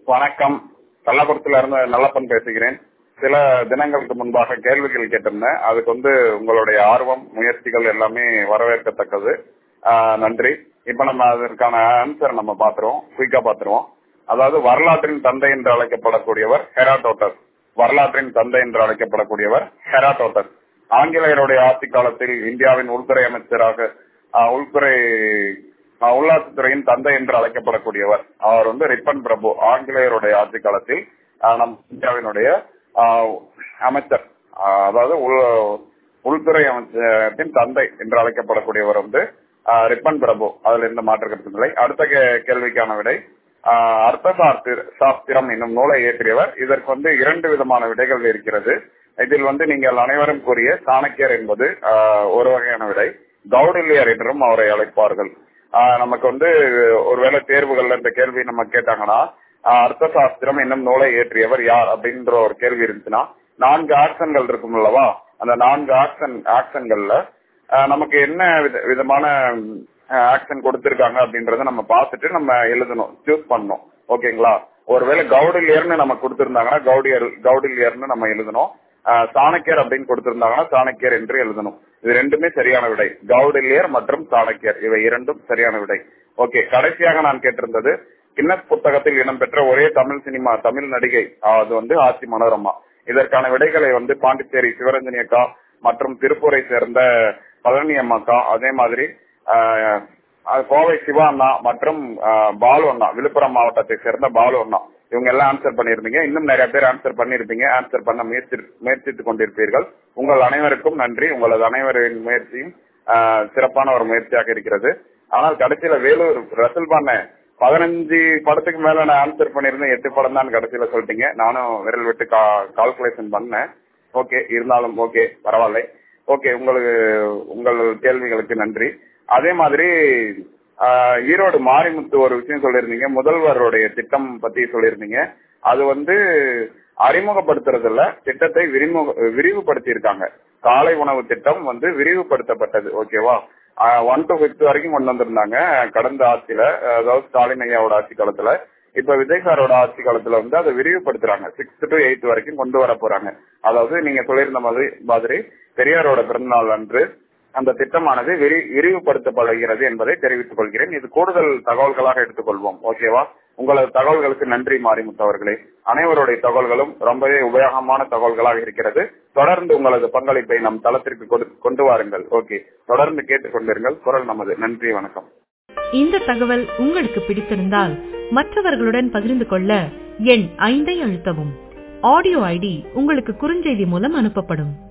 வணக்கம் கள்ளக்குறிச்சியில இருந்து நல்லப்பன் பேசுகிறேன் சில தினங்களுக்கு முன்பாக கேள்விகள் கேட்டிருந்தேன் அதுக்கு வந்து உங்களுடைய ஆர்வம் முயற்சிகள் எல்லாமே வரவேற்கத்தக்கது ஆஹ் நன்றி இப்ப நம்ம அதற்கான ஆன்சர் நம்ம பாத்துருவோம் குயிக்கா பாத்துருவோம் அதாவது வரலாற்றின் தந்தை என்று அழைக்கப்படக்கூடியவர் ஹெராடோட்டஸ் வரலாற்றின் தந்தை என்று அழைக்கப்படக்கூடியவர் ஹெராடோட்டஸ் ஆங்கிலேயருடைய ஆட்சி காலத்தில் இந்தியாவின் உள்துறை அமைச்சராக ஆஹ் உள்துறை ஆஹ் உள்ளாட்சித்துறையின் தந்தை என்று அழைக்கப்படக்கூடியவர் அவர் வந்து ரிப்பன் பிரபு ஆங்கிலேயருடைய ஆட்சி காலத்தில் ஆஹ் நம் இந்தியாவினுடைய ஆஹ் அமைச்சர் ஆஹ் அதாவது உள்- உள்துறை அமைச்சரின் தந்தை என்று அழைக்கப்படக்கூடியவர் வந்து ஆஹ் ரிப்பன் பிரபு அதுல எந்த மாற்று கருத்தும் இல்லை அடுத்த கே- கேள்விக்கான விடை ஆஹ் அர்த்த சாஸ்திர சாஸ்திரம் என்னும் நூலை இயற்றியவர் இதற்கு வந்து இரண்டு விதமான விடைகள் இருக்கிறது இதில் வந்து நீங்கள் அனைவரும் கூறிய சாணக்கியர் என்பது ஆஹ் ஒரு வகையான விடை கௌடில்யர் என்றும் அவரை அழைப்பார்கள் ஆஹ் நமக்கு வந்து ஒருவேளை தேர்வுகள்ல இந்த கேள்வி நம்ம கேட்டாங்கன்னா ஆஹ் அர்த்த சாஸ்திரம் என்னும் நூலை இயற்றியவர் யார் அப்படின்ற ஒரு கேள்வி இருந்துச்சுன்னா நான்கு ஆக்ஷன்கள் இருக்கும் அல்லவா அந்த நான்கு ஆக்ஷன் ஆக்ஷன்கள்ல ஆஹ் நமக்கு என்ன வித- விதமான ஆக்ஷன் கொடுத்திருக்காங்க அப்படின்றத நம்ம பார்த்துட்டு நம்ம எழுதணும் சூஸ் பண்ணணும் ஓகேங்களா ஒருவேளை கௌடில்யர்னு நம்ம கொடுத்திருந்தாங்கன்னா கௌடியர் கௌடில்யர்னு நம்ம எழுதணும் ஆஹ் சாணக்கியர் அப்படின்னு கொடுத்திருந்தாங்கன்னா சாணக்கியர் என்று எழுதணும் இது ரெண்டுமே சரியான விடை கௌடில்யர் மற்றும் சாணக்கியர் இவை இரண்டும் சரியான விடை ஓகே கடைசியாக நான் கேட்டிருந்தது கின்னஸ் புத்தகத்தில் இடம்பெற்ற ஒரே தமிழ் சினிமா தமிழ் நடிகை ஆஹ் அது வந்து ஆட்சி மனோரமா இதற்கான விடைகளை வந்து பாண்டிச்சேரி சிவரஞ்சனி அக்கா மற்றும் திருப்பூரை சேர்ந்த பழனி அம்மாக்கா அதே மாதிரி ஆஹ், ஆஹ், கோவை சிவா அண்ணா மற்றும் ஆஹ், பாலு அண்ணா விழுப்புரம் மாவட்டத்தை சேர்ந்த பாலு அண்ணா இவங்க எல்லாம் ஆன்சர் பண்ணியிருந்தீங்க இன்னும் நிறைய பேர் ஆன்சர் பண்ணியிருப்பீங்க ஆன்சர் பண்ண முயற்சி முயற்சித்துக் கொண்டிருப்பீர்கள் உங்கள் அனைவருக்கும் நன்றி உங்களது அனைவரின் முயற்சியும் ஆஹ், சிறப்பான ஒரு முயற்சியாக இருக்கிறது ஆனால் கடைசியில வேலூர் ரசல் பண்ண பதினஞ்சு படத்துக்கு மேல நான் ஆன்சர் பண்ணிருந்தேன் எட்டு படம் தான் கடைசியில சொல்லிட்டீங்க நானும் விரல் விட்டு கால்குலேஷன் பண்ணேன் ஓகே இருந்தாலும் ஓகே பரவாயில்ல ஓகே உங்களுக்கு உங்கள் கேள்விகளுக்கு நன்றி அதே மாதிரி ஆஹ், ஈரோடு மாரிமுத்து ஒரு விஷயம் சொல்லியிருந்தீங்க முதல்வருடைய திட்டம் பத்தி சொல்லியிருந்தீங்க அது வந்து அறிமுகப்படுத்துறதுல திட்டத்தை விரிமுக விரிவுபடுத்தி இருக்காங்க காலை உணவு திட்டம் வந்து விரிவுபடுத்தப்பட்டது ஓகேவா ஒன் டு பிப்த் வரைக்கும் கொண்டு வந்திருந்தாங்க கடந்த ஆட்சியில அதாவது ஸ்டாலின் ஐயாவோட ஆட்சி காலத்துல இப்ப விஜய் சாரோட ஆட்சி காலத்துல வந்து அதை விரிவுபடுத்துறாங்க சிக்ஸ்த் டு எயித் வரைக்கும் கொண்டு வர போறாங்க அதாவது நீங்க சொல்லியிருந்த மாதிரி மாதிரி பெரியாரோட பிறந்தநாள் அன்று அந்த திட்டமானது விரி விரிவுபடுத்தப்படுகிறது என்பதை தெரிவித்துக் கொள்கிறேன் இது கூடுதல் தகவல்களாக எடுத்துக்கொள்வோம் ஓகேவா உங்களது தகவல்களுக்கு நன்றி மாரிமுத்து அவர்களே அனைவருடைய தகவல்களும் ரொம்பவே உபயோகமான தகவல்களாக இருக்கிறது தொடர்ந்து உங்களது பங்களிப்பை நம் தளத்திற்கு கொடு- கொண்டு வாருங்கள் ஓகே தொடர்ந்து கேட்டுக்கொண்டிருங்கள் குரல் நமது நன்றி வணக்கம் இந்த தகவல் உங்களுக்கு பிடித்திருந்தால் மற்றவர்களுடன் பகிர்ந்து கொள்ள எண் ஐந்தை அழுத்தவும் ஆடியோ ஐடி உங்களுக்கு குறுஞ்செய்தி மூலம் அனுப்பப்படும்